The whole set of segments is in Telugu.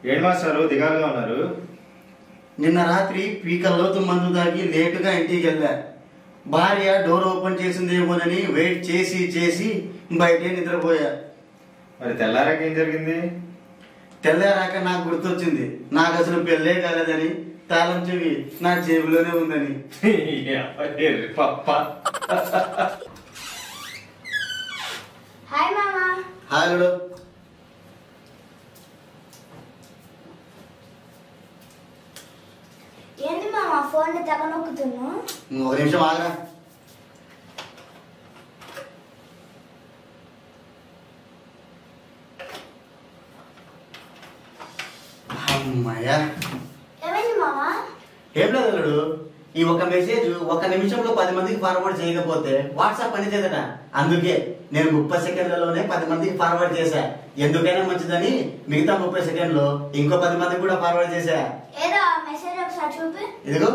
ఏడు మాస్టారు దిగాలుగా ఉన్నారు నిన్న రాత్రి పీకల్లోతు మందు తాగి లేటుగా ఇంటికి వెళ్ళా భార్య డోర్ ఓపెన్ చేసిందేమోనని వెయిట్ చేసి చేసి బయటే నిద్రపోయా మరి తెల్లారాక ఏం జరిగింది తెల్లారాక నాకు గుర్తొచ్చింది నాకు అసలు పెళ్ళే కాలేదని తాళం చెవి నా జేబులోనే ఉందని ఎర్రి పప్ప హాయ్ మామా హాలుడు ఏంది మామా ఫోన్ తెగ నొక్కుతున్నావు ఒక నిమిషం ఆగరా అమ్మయ్యా ఏమైంది మామా ఏం లేదు అల్లుడు ఈ ఒక మెసేజ్ ఒక నిమిషంలో పది మందికి ఫార్వర్డ్ చేయకపోతే వాట్సాప్ పని చేయదట అందుకే నేను ముప్పై సెకండ్లలోనే పది మందికి ఫార్వర్డ్ చేశా ఎందుకైనా మంచిదని మిగతా ముప్పై సెకండ్లు ఇంకో పది మందికి కూడా ఫార్వర్డ్ చేశా ఏదో ఆ మెసేజ్ ఒకసారి చూపి ఇదిగో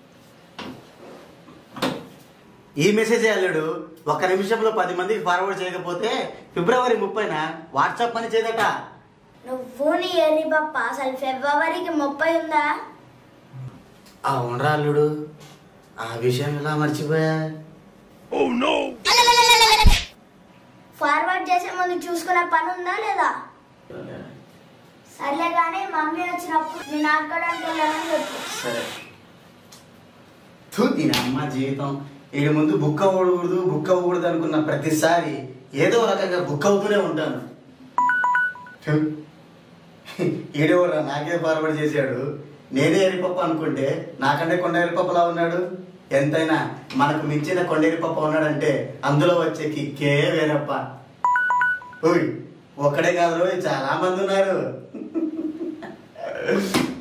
ఈ మెసేజ్ అల్లుడు ఒక నిమిషంలో పది మందికి ఫార్వర్డ్ చేయకపోతే ఫిబ్రవరి ముప్పైన వాట్సాప్ పని చేయదట నువ్వు నీ ఎర్రి పప్ప అసలు ఫిబ్రవరికి ముప్పై ఉందా అవునరా అల్లుడు ఆ విషయం ఎలా మర్చిపోయా ఫార్వర్డ్ చేసే ముందు చూసుకునే పని ఉందా లేదా సర్లే కానీ మమ్మీ వచ్చినప్పుడు నేను ఆడుకోవడానికి వెళ్ళాలని చెప్పు సరే తూ దీని అమ్మ జీవితం వీడి ముందు బుక్ అవ్వకూడదు బుక్ అవ్వకూడదు అనుకున్న ప్రతిసారి ఏదో రకంగా బుక్ అవుతూనే ఉంటాను థు. ఈడెవరా నాకే ఫార్వర్డ్ చేశాడు నేనే ఎరిపప్ప అనుకుంటే నాకంటే కొండ ఎరిపప్పలా ఉన్నాడు ఎంతైనా మనకు మించిన కొండ ఎరిపప్ప ఉన్నాడంటే అందులో వచ్చే కిక్కే వేరప్ప ఓయ్ ఒక్కడే కాదు రోయ్, చాలా మంది ఉన్నారు